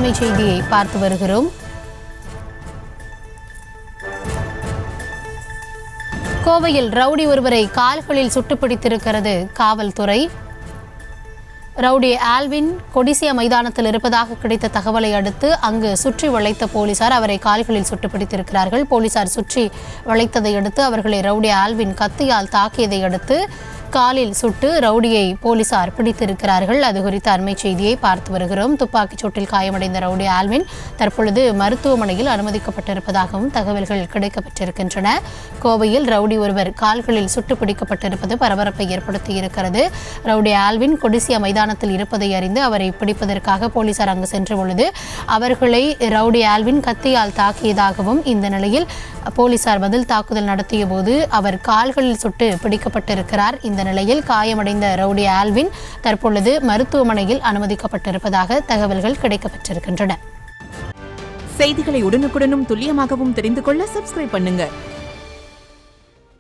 அண்மை செய்தியை பார்த்து வருகிறோம் கோவையில் ரவுடி ஒருவரை கால்களில் சுட்டு பிடித்திருக்கிறது காவல்துறை ரவுடி ஆல்வின் கொடிசியா மைதானத்தில் இருப்பதாக கிடைத்த தகவலை அடுத்து அங்கு சுற்றி வளைத்த போலீசார் அவரை கால்களில் சுட்டு பிடித்திருக்கிறார்கள் போலீசார் சுற்றி வளைத்ததை அடுத்து அவர்களை ரவுடி ஆல்வின் கத்தியால் தாக்கியதை அடுத்து காலில் சுட்டு ரவுடியை போலீசார் பிடித்திருக்கிறார்கள் அது குறித்த அண்மை செய்தியை பார்த்து வருகிறோம் துப்பாக்கிச் சூட்டில் காயமடைந்த ரவுடி ஆல்வின் தற்பொழுது மருத்துவமனையில் அனுமதிக்கப்பட்டிருப்பதாகவும் தகவல்கள் கிடைக்கப்பெற்றிருக்கின்றன கோவையில் ரவுடி ஒருவர் கால்களில் சுட்டு பிடிக்கப்பட்டிருப்பது பரபரப்பை ஏற்படுத்தியிருக்கிறது ரவுடி ஆல்வின் கொடிசியா மைதானத்தில் இருப்பதை அறிந்து அவரை பிடிப்பதற்காக போலீசார் அங்கு சென்ற பொழுது அவர்களை ரவுடி ஆல்வின் கத்தியால் தாக்கியதாகவும் இந்த நிலையில் போலீசார் பதில் தாக்குதல் நடத்திய போது அவர் கால்களில் சுட்டு பிடிக்கப்பட்டிருக்கிறார் இந்த நிலையில் காயமடைந்த ரவுடி ஆல்வின் தற்பொழுது மருத்துவமனையில் அனுமதிக்கப்பட்டிருப்பதாக தகவல்கள் கிடைக்கப்பெற்றிருக்கின்றன செய்திகளை உடனுக்குடனும் துல்லியமாகவும் தெரிந்து கொள்ள சப்ஸ்கிரைப் பண்ணுங்க